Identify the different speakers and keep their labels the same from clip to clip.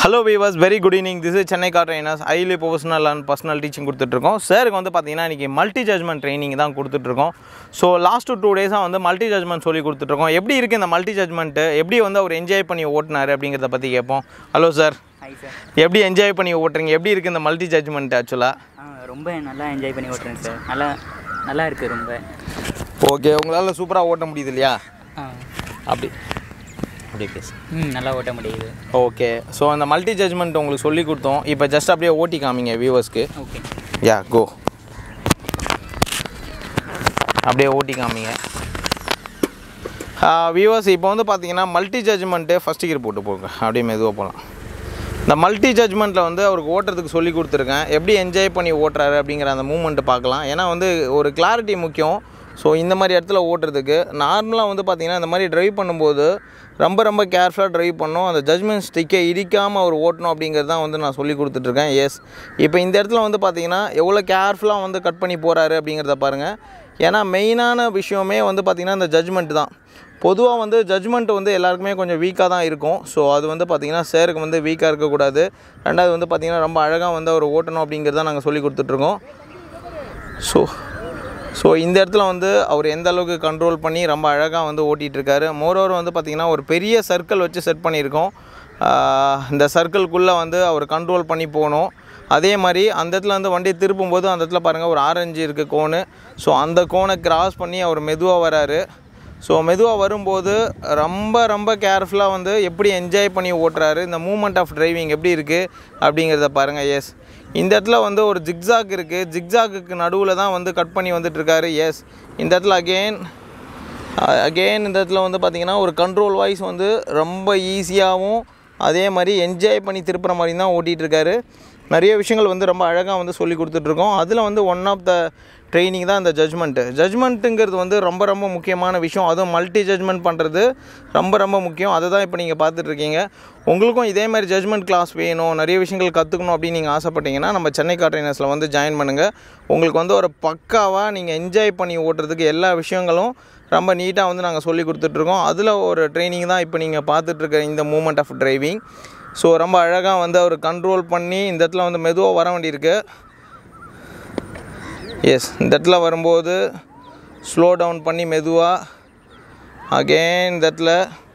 Speaker 1: hello viewers very good evening this is Chennai car trainers highly professional and personal teaching கொடுத்துட்ருக்கோம் சாருக்கு வந்து பார்த்தீங்கன்னா இன்றைக்கி மல்டி ஜட்மெண்ட் ட்ரைனிங் தான் கொடுத்துட்ருக்கோம் ஸோ லாஸ்ட் டூ டேஸாக வந்து மல்டி ஜட்மெண்ட் சொல்லி கொடுத்துட்ருக்கோம் எப்படி இருக்குது இந்த மல்டி ஜட்மெண்ட்டு எப்படி வந்து அவர் என்ஜாய் பண்ணி ஓட்டினார் அப்படிங்கிறத பற்றி கேட்போம் ஹலோ சார்
Speaker 2: ஹாய் சார்
Speaker 1: எப்படி என்ஜாய் பண்ணி ஓட்டுறீங்க எப்படி இருக்குது இந்த மல்டி ஜட்மெண்ட் ஆக்சுவலாக
Speaker 2: ஆ ரொம்ப நல்லா என்ஜாய் பண்ணி ஓட்டுறேன் சார் நல்லா நல்லா இருக்குது ரொம்ப
Speaker 1: ஓகே உங்களால் சூப்பராக ஓட்ட முடியுது இல்லையா
Speaker 2: ஆ
Speaker 1: அப்படி அப்படி பேசு
Speaker 2: ம் நல்லா ஓட்ட முடியுது
Speaker 1: ஓகே ஸோ அந்த மல்டி ஜட்மெண்ட் உங்களுக்கு சொல்லி கொடுத்தோம் இப்போ ஜஸ்ட் அப்படியே ஓட்டி காமிங்க வியூவர்ஸ்க்கு
Speaker 2: ஓகே
Speaker 1: யா கோ அப்படியே ஓட்டி காமிங்க வியூவர்ஸ் இப்போ வந்து பார்த்தீங்கன்னா மல்டி ஜட்ஜ்மெண்ட்டு ஃபஸ்ட் கியர் போட்டு போங்க அப்படியே மெதுவாக போகலாம் இந்த மல்டி ஜட்ஜ்மெண்ட்டில் வந்து அவருக்கு ஓட்டுறதுக்கு சொல்லி கொடுத்துருக்கேன் எப்படி என்ஜாய் பண்ணி ஓட்டுறாரு அப்படிங்கிற அந்த மூமெண்ட்டு பார்க்கலாம் ஏன்னா வந்து ஒரு கிளாரிட்டி முக்கியம் ஸோ இந்த மாதிரி இடத்துல ஓட்டுறதுக்கு நார்மலாக வந்து பார்த்தீங்கன்னா இந்த மாதிரி ட்ரைவ் பண்ணும்போது ரொம்ப ரொம்ப கேர்ஃபுல்லாக ட்ரைவ் பண்ணணும் அந்த ஜட்ஜ்மெண்ட் ஸ்டிக்கை இடிக்காமல் அவர் ஓட்டணும் அப்படிங்கிறது தான் வந்து நான் சொல்லி கொடுத்துட்ருக்கேன் எஸ் இப்போ இந்த இடத்துல வந்து பார்த்தீங்கன்னா எவ்வளோ கேர்ஃபுல்லாக வந்து கட் பண்ணி போகிறாரு அப்படிங்கிறத பாருங்கள் ஏன்னா மெயினான விஷயமே வந்து பார்த்திங்கன்னா இந்த ஜட்ஜ்மெண்ட் தான் பொதுவாக வந்து ஜட்ஜ்மெண்ட் வந்து எல்லாருக்குமே கொஞ்சம் வீக்காக தான் இருக்கும் ஸோ அது வந்து பார்த்திங்கன்னா சேருக்கு வந்து வீக்காக இருக்கக்கூடாது ரெண்டாவது வந்து பார்த்திங்கன்னா ரொம்ப அழகாக வந்து அவர் ஓட்டணும் அப்படிங்கிறத நாங்கள் சொல்லி கொடுத்துட்ருக்கோம் ஸோ ஸோ இந்த இடத்துல வந்து அவர் எந்த அளவுக்கு கண்ட்ரோல் பண்ணி ரொம்ப அழகாக வந்து ஓட்டிகிட்டு இருக்காரு மோரோவர் வந்து பார்த்திங்கன்னா ஒரு பெரிய சர்க்கிள் வச்சு செட் பண்ணியிருக்கோம் ஆஹ் இந்த சர்க்கிள்குள்ளே வந்து அவர் கண்ட்ரோல் பண்ணி போகணும் அதே மாதிரி அந்த இடத்துல வந்து வண்டியை திருப்பும்போது அந்த இடத்துல பாருங்கள் ஒரு ஆரஞ்சு இருக்குது கோனு ஸோ அந்த கோனை கிராஸ் பண்ணி அவர் மெதுவாக வராரு ஸோ மெதுவாக வரும்போது ரொம்ப ரொம்ப கேர்ஃபுல்லாக வந்து எப்படி என்ஜாய் பண்ணி ஓட்டுறாரு இந்த மூமெண்ட் ஆஃப் டிரைவிங் எப்படி இருக்குது அப்படிங்கிறத பாருங்கள் எஸ் இந்த இடத்துல வந்து ஒரு ஜிக்ஸாக் இருக்குது ஜிக்ஸாக்குக்கு நடுவில் தான் வந்து கட் பண்ணி வந்துட்டுருக்காரு எஸ் இந்த இடத்துல அகெயின் அகெயின் இந்த இடத்துல வந்து பார்த்திங்கன்னா ஒரு கண்ட்ரோல் வாய்ஸ் வந்து ரொம்ப ஈஸியாகவும் அதே மாதிரி என்ஜாய் பண்ணி திருப்புற மாதிரி தான் ஓட்டிகிட்டு இருக்காரு நிறைய விஷயங்கள் வந்து ரொம்ப அழகாக வந்து சொல்லி கொடுத்துட்ருக்கோம் அதில் வந்து ஒன் ஆஃப் த ட்ரைனிங் தான் இந்த ஜட்ஜ்மெண்ட்டு ஜட்ஜ்மெண்ட்டுங்கிறது வந்து ரொம்ப ரொம்ப முக்கியமான விஷயம் அதுவும் மல்டி ஜட்ஜ்மெண்ட் பண்ணுறது ரொம்ப ரொம்ப முக்கியம் அதை தான் இப்போ நீங்கள் பார்த்துட்ருக்கீங்க உங்களுக்கும் இதே மாதிரி ஜட்ஜ்மெண்ட் கிளாஸ் வேணும் நிறைய விஷயங்கள் கற்றுக்கணும் அப்படின்னு நீங்கள் ஆசைப்பட்டீங்கன்னா நம்ம சென்னை கார்ட்ரைனர்ஸில் வந்து ஜாயின் பண்ணுங்கள் உங்களுக்கு வந்து ஒரு பக்காவாக நீங்கள் என்ஜாய் பண்ணி ஓட்டுறதுக்கு எல்லா விஷயங்களும் ரொம்ப நீட்டாக வந்து நாங்கள் சொல்லி கொடுத்துட்ருக்கோம் அதில் ஒரு ட்ரைனிங் தான் இப்போ நீங்கள் பார்த்துட்ருக்க இந்த மூமெண்ட் ஆஃப் டிரைவிங் ஸோ ரொம்ப அழகாக வந்து அவர் கண்ட்ரோல் பண்ணி இந்த இடத்துல வந்து மெதுவாக வர வேண்டியிருக்கு எஸ் இந்த இடத்துல வரும்போது ஸ்லோ டவுன் பண்ணி மெதுவாக அகெயின் இந்த இடத்துல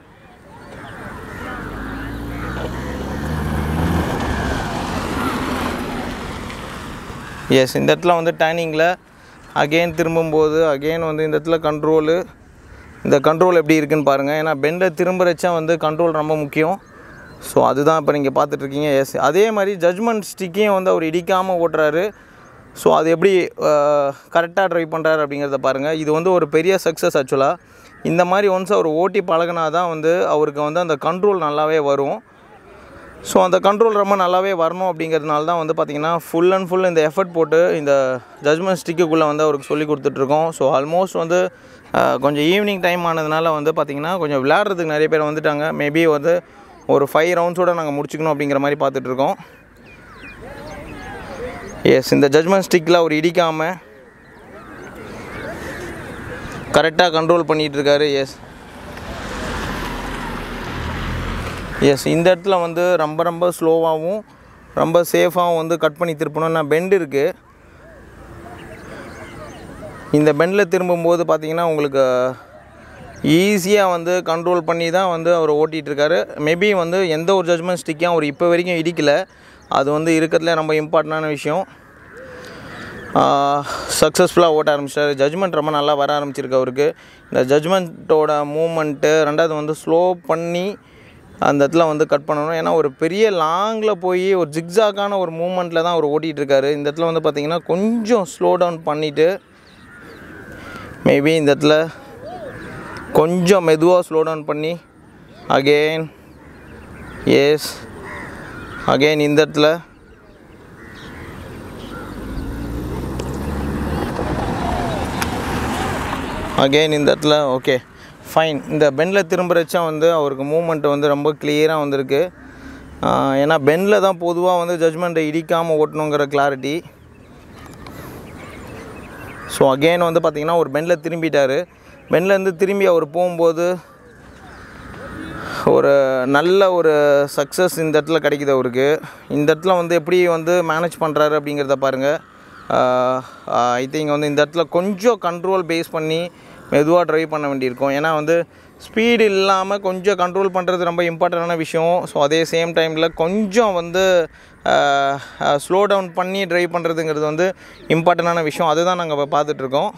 Speaker 1: எஸ் இந்த இடத்துல வந்து டேர்னிங்கில் அகெயின் திரும்பும்போது அகெயின் வந்து இந்த இடத்துல கண்ட்ரோலு இந்த கண்ட்ரோல் எப்படி இருக்குன்னு பாருங்கள் ஏன்னா பெண்டை திரும்புறச்சா வந்து கண்ட்ரோல் ரொம்ப முக்கியம் ஸோ அதுதான் இப்போ நீங்கள் பார்த்துட்ருக்கீங்க எஸ் அதே மாதிரி ஜட்ஜ்மெண்ட் ஸ்டிக்கையும் வந்து அவர் இடிக்காமல் ஓட்டுறாரு ஸோ அது எப்படி கரெக்டாக ட்ரைவ் பண்ணுறாரு அப்படிங்கிறத பாருங்கள் இது வந்து ஒரு பெரிய சக்ஸஸ் ஆக்சுவலாக இந்த மாதிரி ஒன்ஸ் அவர் ஓட்டி பழகினா தான் வந்து அவருக்கு வந்து அந்த கண்ட்ரோல் நல்லாவே வரும் ஸோ அந்த கண்ட்ரோல் ரொம்ப நல்லாவே வரணும் அப்படிங்கிறதுனால தான் வந்து பார்த்திங்கன்னா ஃபுல் அண்ட் ஃபுல் இந்த எஃபர்ட் போட்டு இந்த ஜட்ஜ்மெண்ட் ஸ்டிக்குள்ளே வந்து அவருக்கு சொல்லி கொடுத்துட்ருக்கோம் ஸோ ஆல்மோஸ்ட் வந்து அஹ், கொஞ்சம் ஈவினிங் டைம் ஆனதுனால வந்து பார்த்திங்கன்னா கொஞ்சம் விளையாடுறதுக்கு நிறைய பேர் வந்துட்டாங்க மேபி வந்து ஒரு ஃபைவ் ரவுண்ட்ஸோடு நாங்கள் முடிச்சுக்கணும் அப்படிங்கிற மாதிரி பார்த்துட்ருக்கோம் எஸ் இந்த ஜட்ஜ்மெண்ட் ஸ்டிக்கில் அவர் இடிக்காமல் கரெக்டாக கண்ட்ரோல் பண்ணிகிட்டு இருக்காரு எஸ் எஸ் இந்த இடத்துல வந்து ரொம்ப ரொம்ப ஸ்லோவாகவும் ரொம்ப சேஃபாகவும் வந்து கட் பண்ணி திருப்பணும்னா பெண்ட் இருக்குது இந்த பெண்டில் திரும்பும்போது பார்த்தீங்கன்னா உங்களுக்கு ஈஸியாக வந்து கண்ட்ரோல் பண்ணி தான் வந்து அவர் ஓட்டிகிட்டு இருக்காரு மேபி வந்து எந்த ஒரு ஜட்ஜ்மெண்ட் ஸ்டிக்கையும் அவர் இப்போ வரைக்கும் இடிக்கல அது வந்து இருக்கிறதுல ரொம்ப இம்பார்ட்டண்டான விஷயம் சக்ஸஸ்ஃபுல்லாக ஓட்ட ஆரம்பிச்சிட்டாரு ஜட்ஜ்மெண்ட் ரொம்ப நல்லா வர ஆரம்பிச்சிருக்கு அவருக்கு இந்த ஜட்ஜ்மெண்ட்டோட மூமெண்ட்டு ரெண்டாவது வந்து ஸ்லோ பண்ணி அந்த இடத்துல வந்து கட் பண்ணணும் ஏன்னா ஒரு பெரிய லாங்கில் போய் ஒரு ஜிக்ஸாக்கான ஒரு மூமெண்ட்டில் தான் அவர் ஓட்டிகிட்டு இருக்காரு இந்த இடத்துல வந்து பார்த்திங்கன்னா கொஞ்சம் ஸ்லோ டவுன் பண்ணிவிட்டு மேபி இந்த இடத்துல கொஞ்சம் மெதுவாக ஸ்லோ டவுன் பண்ணி அகெயின் எஸ் அகெயின் இந்த இடத்துல அகெயின் இந்த இடத்துல ஓகே ஃபைன் இந்த பெண்டில் திரும்புறச்சா வந்து அவருக்கு மூமெண்ட் வந்து ரொம்ப கிளியராக வந்திருக்கு ஆஹ் ஏன்னா பெண்டில் தான் பொதுவாக வந்து ஜட்ஜ்மெண்ட்டை இடிக்காமல் ஓட்டணுங்கிற கிளாரிட்டி ஸோ அகெயின் வந்து பார்த்திங்கன்னா ஒரு பெண்டில் திரும்பிட்டார் பெண்லேருந்து திரும்பி அவர் போகும்போது ஒரு நல்ல ஒரு சக்ஸஸ் இந்த இடத்துல கிடைக்குது அவருக்கு இந்த இடத்துல வந்து எப்படி வந்து மேனேஜ் பண்ணுறாரு அப்படிங்கிறத பாருங்கள் ஐ திங்க் வந்து இந்த இடத்துல கொஞ்சம் கண்ட்ரோல் பேஸ் பண்ணி மெதுவாக ட்ரைவ் பண்ண வேண்டியிருக்கும் ஏன்னா வந்து ஸ்பீடு இல்லாமல் கொஞ்சம் கண்ட்ரோல் பண்ணுறது ரொம்ப இம்பார்ட்டண்டான விஷயம் ஸோ அதே சேம் டைமில் கொஞ்சம் வந்து ஸ்லோ டவுன் பண்ணி ட்ரைவ் பண்ணுறதுங்கிறது வந்து இம்பார்ட்டண்டான விஷயம் அதுதான் நாங்கள் இப்போ பார்த்துட்ருக்கோம்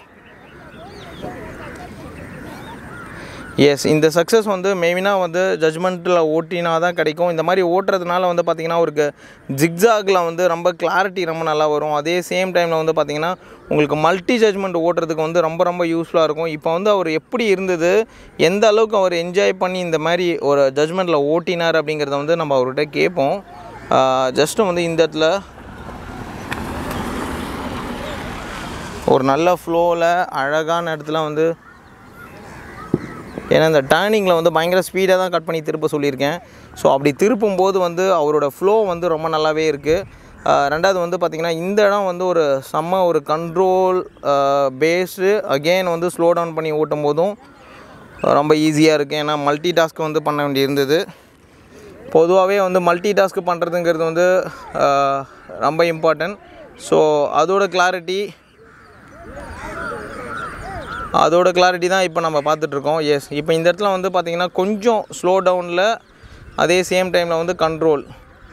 Speaker 1: எஸ் இந்த சக்ஸஸ் வந்து மெயினாக வந்து ஜட்ஜ்மெண்ட்டில் ஓட்டினா தான் கிடைக்கும் இந்த மாதிரி ஓட்டுறதுனால வந்து பார்த்திங்கன்னா அவருக்கு ஜிக்ஸாகில் வந்து ரொம்ப கிளாரிட்டி ரொம்ப நல்லா வரும் அதே சேம் டைமில் வந்து பார்த்திங்கன்னா உங்களுக்கு மல்டி ஜட்ஜ்மெண்ட் ஓட்டுறதுக்கு வந்து ரொம்ப ரொம்ப யூஸ்ஃபுல்லாக இருக்கும் இப்போ வந்து அவர் எப்படி இருந்தது எந்த அளவுக்கு அவர் என்ஜாய் பண்ணி இந்த மாதிரி ஒரு ஜட்ஜ்மெண்ட்டில் ஓட்டினார் அப்படிங்கிறத வந்து நம்ம அவர்கிட்ட கேட்போம் ஜஸ்ட்டு வந்து இந்த இடத்துல ஒரு நல்ல ஃப்ளோவில் அழகான இடத்துல வந்து ஏன்னா இந்த டேர்னிங்கில் வந்து பயங்கர ஸ்பீடாக தான் கட் பண்ணி திருப்ப சொல்லியிருக்கேன் ஸோ அப்படி திருப்பும் போது வந்து அவரோட ஃப்ளோ வந்து ரொம்ப நல்லாவே இருக்குது ரெண்டாவது வந்து பார்த்திங்கன்னா இந்த இடம் வந்து ஒரு செம்ம ஒரு கண்ட்ரோல் பேஸு அகெயின் வந்து ஸ்லோ டவுன் பண்ணி ஓட்டும் போதும் ரொம்ப ஈஸியாக இருக்குது ஏன்னா மல்டி டாஸ்க் வந்து பண்ண வேண்டியிருந்தது பொதுவாகவே வந்து மல்டி டாஸ்க் பண்ணுறதுங்கிறது வந்து ஆஹ், ரொம்ப இம்பார்ட்டன்ட் ஸோ அதோட கிளாரிட்டி அதோட கிளாரிட்டி தான் இப்போ நம்ம பார்த்துட்ருக்கோம் எஸ் இப்போ இந்த இடத்துல வந்து பார்த்திங்கன்னா கொஞ்சம் ஸ்லோ டவுனில் அதே சேம் டைமில் வந்து கண்ட்ரோல்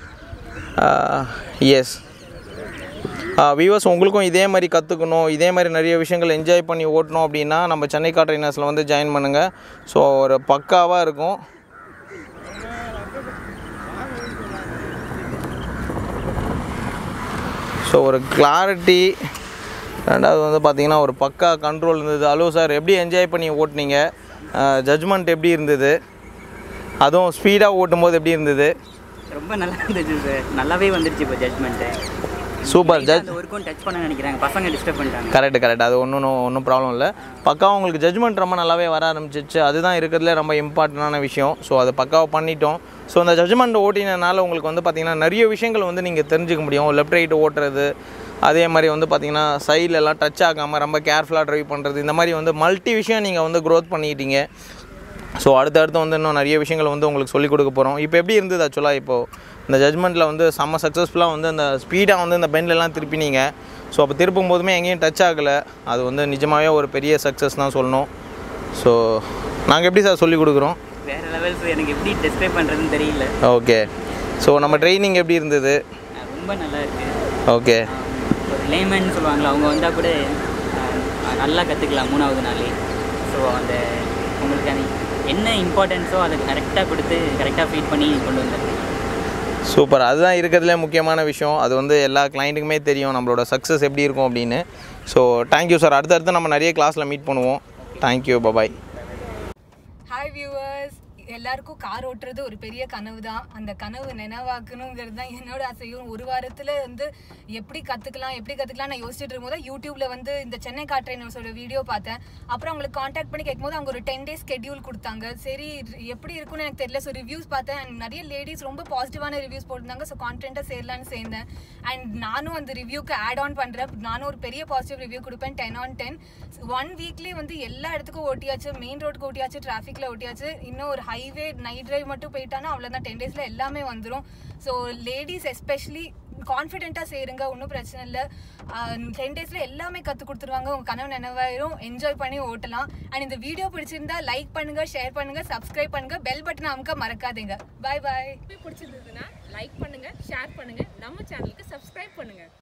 Speaker 1: எஸ் வியூவர்ஸ் உங்களுக்கும் இதே மாதிரி கற்றுக்கணும் இதே மாதிரி நிறைய விஷயங்கள் என்ஜாய் பண்ணி ஓட்டணும் அப்படின்னா நம்ம சென்னை கார் ட்ரைனர்ஸில் வந்து ஜாயின் பண்ணுங்கள் ஸோ ஒரு பக்காவாக இருக்கும் ஸோ ஒரு கிளாரிட்டி ரெண்டாவது வந்து பார்த்தீங்கன்னா ஒரு பக்கா கண்ட்ரோல் இருந்தது ஹலோ சார் எப்படி என்ஜாய் பண்ணி ஓட்டுனீங்க ஜட்ஜ்மெண்ட் எப்படி இருந்தது அதுவும் ஸ்பீடாக ஓட்டும் போது எப்படி இருந்தது
Speaker 2: ரொம்ப நல்லா இருந்துச்சு சார் நல்லாவே வந்துருச்சு இப்போ ஜட்மெண்ட்டு
Speaker 1: சூப்பர் ஜட்ஜ்
Speaker 2: அந்த ஒர்க்கும் டச் பண்ண நினைக்கிறாங்க பசங்க டிஸ்டர்ப் பண்ணிட்டாங்க
Speaker 1: கரெக்ட் கரெக்ட் அது ஒன்றும் ஒன்றும் ப்ராப்ளம் இல்லை பக்கா உங்களுக்கு ஜட்ஜ்மெண்ட் ரொம்ப நல்லாவே வர ஆரம்பிச்சிச்சு அதுதான் இருக்கிறதுல ரொம்ப இம்பார்ட்டண்டான விஷயம் ஸோ அதை பக்காவாக பண்ணிட்டோம் ஸோ அந்த ஜட்ஜ்மெண்ட் ஓட்டினனால உங்களுக்கு வந்து பார்த்திங்கன்னா நிறைய விஷயங்கள் வந்து நீங்கள் தெரிஞ்சுக்க முடியும் லெஃப்ட் ரைட் ஓட்டுறது அதே மாதிரி வந்து பார்த்திங்கன்னா சைடில் எல்லாம் டச் ஆகாமல் ரொம்ப கேர்ஃபுல்லாக ட்ரைவ் பண்ணுறது இந்த மாதிரி வந்து மல்டி விஷயம் நீங்கள் வந்து க்ரோத் பண்ணிக்கிட்டீங்க ஸோ அடுத்தடுத்து வந்து இன்னும் நிறைய விஷயங்கள் வந்து உங்களுக்கு சொல்லிக் கொடுக்க போகிறோம் இப்போ எப்படி இருந்தது ஆக்சுவலாக இப்போது இந்த ஜட்மெண்ட்டில் வந்து செம்ம சக்ஸஸ்ஃபுல்லாக வந்து அந்த ஸ்பீடாக வந்து இந்த பெண்ட்லலாம் திருப்பினீங்க ஸோ அப்போ திருப்பும் போதுமே எங்கேயும் டச் ஆகலை அது வந்து நிஜமாகவே ஒரு பெரிய சக்ஸஸ் தான் சொல்லணும் ஸோ நாங்கள் எப்படி சார் சொல்லிக் கொடுக்குறோம்
Speaker 2: வேற லெவல்ஸ் எனக்கு எப்படி டிஸ்கிரைப் பண்ணுறதுன்னு தெரியல
Speaker 1: ஓகே ஸோ நம்ம ட்ரைனிங் எப்படி இருந்தது
Speaker 2: அஹ் ரொம்ப நல்லா இருக்கு
Speaker 1: ஓகே
Speaker 2: அஹ் ஒரு லேமன் சொல்லுவாங்களா அவங்க வந்தால் கூட அஹ் நல்லா கற்றுக்கலாம் மூணாவது நாளே ஸோ அந்த உங்களுக்கு அது என்ன இம்பார்ட்டன்ஸோ அதை கரெக்டாக கொடுத்து கரெக்டாக ஃபீட் பண்ணி கொண்டு வந்தாங்க
Speaker 1: சூப்பர் அதுதான் இருக்கிறதுலே முக்கியமான விஷயம் அது வந்து எல்லா கிளைண்ட்டுக்குமே தெரியும் நம்மளோட சக்ஸஸ் எப்படி இருக்கும் அப்படின்னு ஸோ தேங்க்யூ சார் அடுத்தடுத்து நம்ம நிறைய கிளாஸில் மீட் பண்ணுவோம் தேங்க்யூ பபாய்
Speaker 3: ஹாய் வியூவர்ஸ் எல்லாருக்கும் கார் ஓட்டுறது ஒரு பெரிய கனவு தான் அந்த கனவு நினைவாக்கணுங்கிறது தான் என்னோட ஆசையும் ஒரு வாரத்தில் வந்து எப்படி கற்றுக்கலாம் எப்படி கற்றுக்கலாம் நான் யோசிச்சுட்டு இருக்கும்போது யூடியூப்ல வந்து இந்த சென்னை கார் ட்ரைனர்ஸோட வீடியோ பார்த்தேன் அப்புறம் அவங்களுக்கு காண்டாக்ட் பண்ணி கேட்கும்போது அவங்க ஒரு டென் டேஸ் ஸ்கெடியூல் கொடுத்தாங்க சரி எப்படி இருக்கும்னு எனக்கு தெரியல ஸோ ரிவ்யூஸ் பார்த்தேன் and நிறைய லேடிஸ் ரொம்ப பாசிட்டிவான ரிவ்யூஸ் போட்டிருந்தாங்க ஸோ கான்டென்ட்டாக சேரலான்னு சேர்ந்தேன் அண்ட் நானும் அந்த ரிவ்யூக்கு ஆட் ஆன் பண்ணுறேன் நானும் ஒரு பெரிய பாசிட்டிவ் ரிவ்யூ கொடுப்பேன் டென் ஆன் டென் ஒன் வீக்லேயே வந்து எல்லா இடத்துக்கும் ஓட்டியாச்சு மெயின் ரோடுக்கு ஓட்டியாச்சு டிராஃபிக்கில் ஓட்டியாச்சு இன்னும் ஒரு ஹைவே நைட் டிரைவ் மட்டும் போயிட்டானா அவ்வளோதான் டென் டேஸில் எல்லாமே வந்துடும் ஸோ லேடிஸ் எஸ்பெஷலி கான்ஃபிடென்ட்டாக சேருங்க ஒன்றும் பிரச்சனை இல்லை டென் டேஸில் எல்லாமே கற்றுக் கொடுத்துருவாங்க உங்கள் கனவு நினைவாயிரும் என்ஜாய் பண்ணி ஓட்டலாம் அண்ட் இந்த வீடியோ பிடிச்சிருந்தா லைக் பண்ணுங்க ஷேர் பண்ணுங்க சப்ஸ்கிரைப் பண்ணுங்க பெல் பட்டனை அமுக்க மறக்காதீங்க பாய் பாய்
Speaker 4: பிடிச்சிருந்ததுன்னா லைக் பண்ணுங்க ஷேர் பண்ணுங்க நம்ம சேனலுக்கு சப்ஸ்கிரைப் பண்ணுங்க